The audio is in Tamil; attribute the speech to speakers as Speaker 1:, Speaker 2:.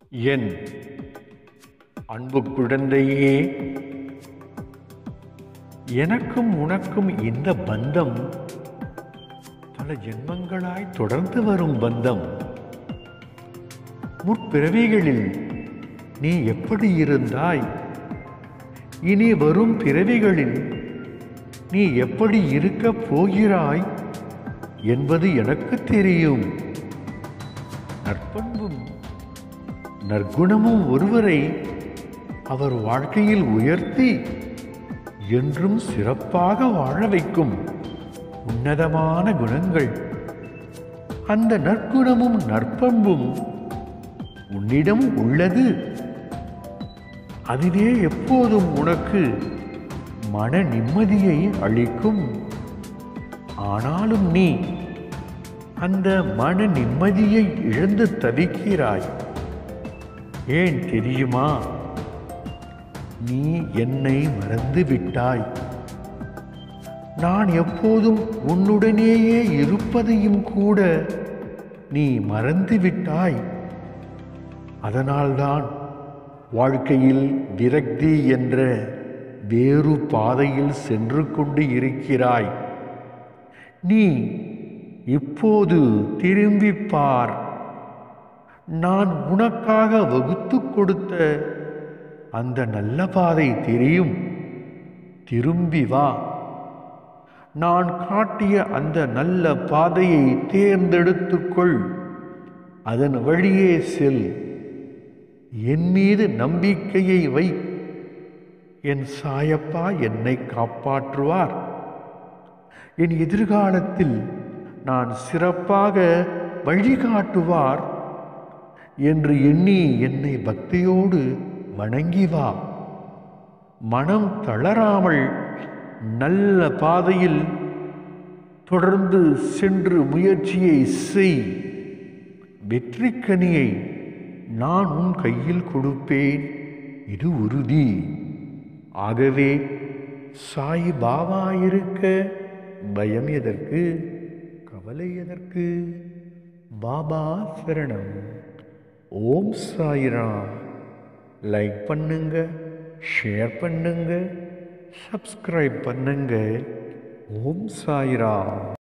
Speaker 1: என் அன்பு குழந்தையே எனக்கும் உனக்கும் இந்த பந்தம் பல ஜென்மங்களாய் தொடர்ந்து வரும் பந்தம் முற்பிறவிகளில் நீ எப்படி இருந்தாய் இனி வரும் பிறவிகளில் நீ எப்படி இருக்கப் போகிறாய் என்பது எனக்கு தெரியும் நற்பண்பும் நற்குணமும் ஒருவரை அவர் வாழ்க்கையில் உயர்த்தி என்றும் சிறப்பாக வாழ வைக்கும் உன்னதமான குணங்கள் அந்த நற்குணமும் நற்பண்பும் உன்னிடம் உள்ளது அதுவே எப்போதும் உனக்கு மன நிம்மதியை அளிக்கும் ஆனாலும் நீ அந்த மன நிம்மதியை இழந்து தவிக்கிறாய் ஏன் தெரியுமா நீ என்னை மறந்து விட்டாய் நான் எப்போதும் உன்னுடனேயே இருப்பதையும் கூட நீ மறந்து விட்டாய் அதனால்தான் வாழ்க்கையில் விரக்தி என்ற வேறு பாதையில் சென்று கொண்டு இருக்கிறாய் நீ இப்போது திரும்பி பார் நான் உனக்காக வகுத்து கொடுத்த அந்த நல்ல பாதை தெரியும் திரும்பி வா நான் காட்டிய அந்த நல்ல பாதையை தேர்ந்தெடுத்துக்கொள் அதன் வழியே செல் என் மீது நம்பிக்கையை வை என் சாயப்பா என்னை காப்பாற்றுவார் என் எதிர்காலத்தில் நான் சிறப்பாக வழிகாட்டுவார் என்று எண்ணி என்னை பக்தியோடு வணங்கி வா மனம் தளராமல் நல்ல பாதையில் தொடர்ந்து சென்று முயற்சியை செய் வெற்றிக்கனியை நான் உன் கையில் கொடுப்பேன் இது உறுதி ஆகவே சாய் பாபா இருக்க பயம் எதற்கு கவலை எதற்கு பாபா சரணம் ஓம் சாய்ராம் லைக் பண்ணுங்க ஷேர் பண்ணுங்க சப்ஸ்கிரைப் பண்ணுங்க ஓம் சாய்ராம்